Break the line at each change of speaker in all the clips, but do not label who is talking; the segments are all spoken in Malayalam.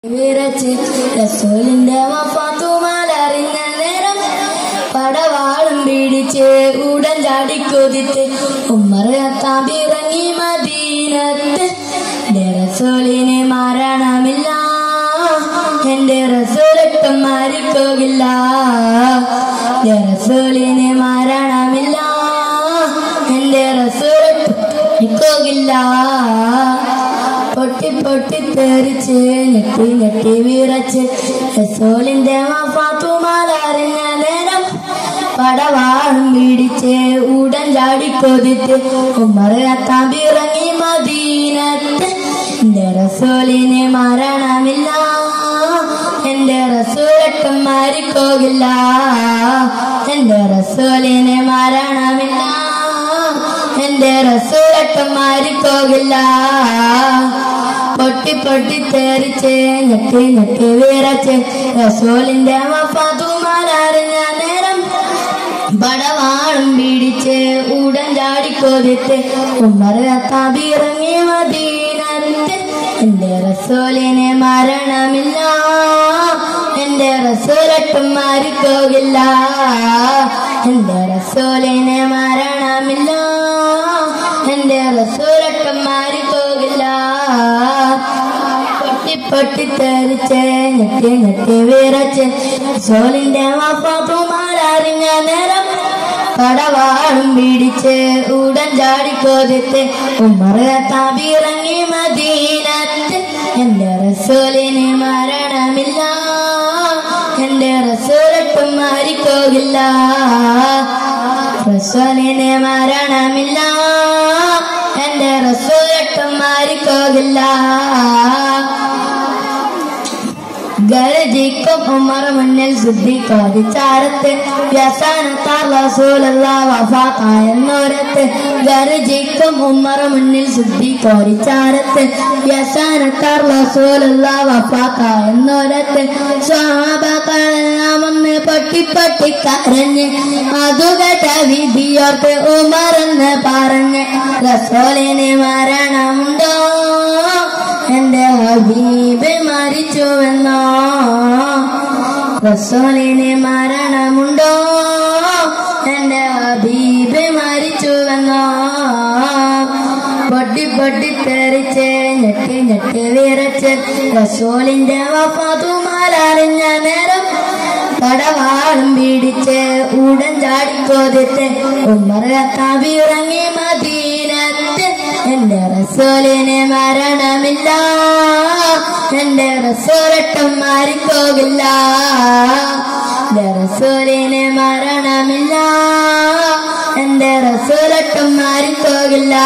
വിറച്ച് റസൂലിന്റെ വഫാത്തുമാലറിഞ്ഞ നേരം പടവാളും പിടിച്ച് ഉടൻ ചാടിക്കൊതിത്ത് ഉമ്മർ താപിറങ്ങി മദീനത്ത് എന്റെ റസൂലിന് മരണമില്ല എന്റെ റസൂലൊട്ടും മരിക്കുകയില്ല എന്റെ റസൂലിന് മരണമില്ല എന്റെ റസൂലൊട്ടും മരിക്കുകയില്ല പൊട്ടി പൊട്ടി തെറിച്ച് ഞെട്ടി ഞെട്ടി വിറച്ച് റസൂലിന്റെ മാഫാത്തുമാലറിഞ്ഞ നേരം പടവാളും പിടിച്ച് ഉടൻ ചാടിക്കൊതിത്ത് ഉമ്മർ താമ്പിറങ്ങി മദീനത്ത് എന്റെ റസൂലിന് മരണമില്ല എന്റെ റസൂലട്ടും മരിക്കുകയില്ല എന്റെ റസൂലിന് മരണമില്ല എന്റെ റസൂലട്ടും മാറിപ്പോകില്ല പൊട്ടി പൊട്ടി തെറിച്ച് ഞെട്ടി ഞെട്ടി വിറച്ച് റസൂലിന്റെ മഫാതുമാലറിഞ്ഞ നേരം പടവാളും പിടിച്ച് ഉടൻ ചാടിക്കൊതിത്ത് ഉമ്മർ താപിറങ്ങി മദീനത്ത് എന്റെ റസൂലിന് മരണമില്ല എന്റെ റസൂലട്ടും മാറിപ്പോകില്ല എന്റെ റസൂലിന് മരണമില്ല എന്റെ റസൂലട്ടും മാറിപ്പോകില്ല പൊട്ടി പൊട്ടി തെറിച്ച് ഞെട്ടി ഞെട്ടി വിറച്ച് റസൂലിന്റെ വഫാത്തുമാലറിഞ്ഞ നേരം പടവാളും പിടിച്ച് ഉടൻ ചാടിക്കൊതിത്ത് ഉമ്മർ താപിറങ്ങി മദീനത്ത് എന്റെ റസൂലിന് മരണമില്ല എന്റെ റസൂലട്ടും മരിക്കുകയില്ല റസൂലിന് മരണമില്ല എന്റെ റസൂലട്ടും മരിക്കുകയില്ല ഗരജിക്കും ഉമർ മുന്നിൽ ശുദ്ധിക്കോതിച്ചാരത്ത് വ്യസനത്താർ റസൂലുള്ള വഫാത്തായെന്നൊരത്ത് ഗരജിക്കും ഉമർ മുന്നിൽ ശുദ്ധിക്കോതിച്ചാരത്ത് വ്യസനത്താർ റസൂലുള്ള വഫാത്തായെന്നൊരത്ത് സ്വാപകളെല്ലാം ഒന്ന് പൊട്ടി പൊട്ടി കരഞ്ഞ് അതു കേട്ട വിധിയോർത്ത് ഉമറെന്ന് പറഞ്ഞ് റസൂലിന് മരണമുണ്ടോ എന്റെ ഹബീബ് മരിച്ചുവെന്നോ റസൂലിന് മരണമുണ്ടോ എന്റെ ഹബീബ് മരിച്ചുവെന്നോ പൊട്ടി പൊട്ടി തെറിച്ച് ഞെട്ടി ഞെട്ടി വിറച്ച് റസൂലിന്റെ വഫാതുമാലറിഞ്ഞ നേരം പടവാളും പിടിച്ച് ഉടൻ ചാടിക്കൊതിത്ത് ഉമ്മർ താപിറങ്ങി മദീനത്ത് എന്റെ റസൂലിന് മരണമില്ല എന്റെ റസൂലട്ടും മാറിപ്പോകില്ല എന്റെ റസൂലിന് മരണമില്ല എന്റെ റസൂലട്ടും മാറിപ്പോകില്ല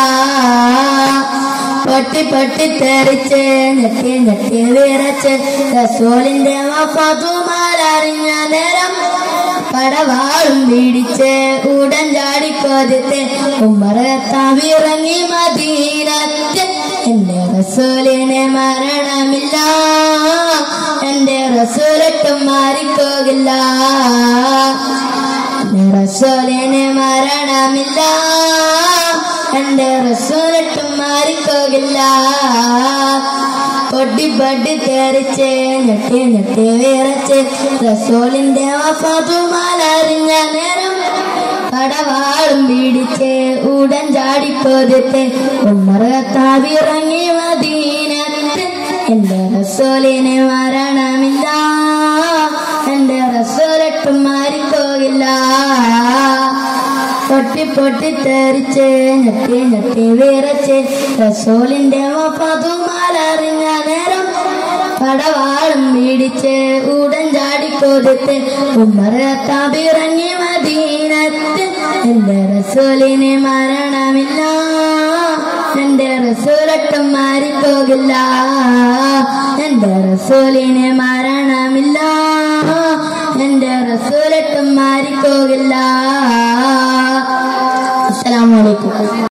പൊട്ടി പൊട്ടി തെറിച്ച് ഞെട്ടി ഞെട്ടി വിറച്ച് റസൂലിന്റെ വഫാതുമാലറിഞ്ഞ നേരം പടവാളും പിടിച്ച് ഉടൻ ചാടിക്കൊതിത്ത് ഉമ്മർ താവിറങ്ങി മദീനത്ത് എന്റെ റസൂലിന് മരണമില്ല എന്റെ റസൂലട്ടും മാറിപ്പോകില്ല എന്റെ റസൂലിന് മരണമില്ല എന്റെ റസൂലട്ടും മാറിപ്പോകില്ല പൊടി പൊടി തെറിച്ച് ഞെട്ടി ഞെട്ടി വിറച്ച് റസൂലിന്റെ വഫാതുമാലറിഞ്ഞ നേരം പടവാളും പിടിച്ച് ഉടൻ ചാടിക്കൊതിത്ത് ഉമ്മർ താവിറങ്ങി മദീനത്ത് എന്റെ റസൂലിന് മരണമില്ല എന്റെ റസൂലട്ടും മാറിപ്പോകില്ല പൊട്ടി പൊട്ടി തെറിച്ച് ഞെട്ടി ഞെട്ടി വിറച്ച് റസൂലിന്റെ വഫാതുമാലറിഞ്ഞ നേരം പടവാളും പിടിച്ച് ഉടൻ ചാടിക്കൊതിത്ത് ഉമ്മർ താപിറങ്ങി മദീനത്ത് എന്റെ റസൂലിന് മരണമില്ല എന്റെ റസൂലട്ടും മാറിപ്പോകില്ല എന്റെ റസൂലിന് മരണമില്ല എന്റെ റസൂലട്ടും മാറിപ്പോകില്ല അസ്സലാമു അലൈക്കും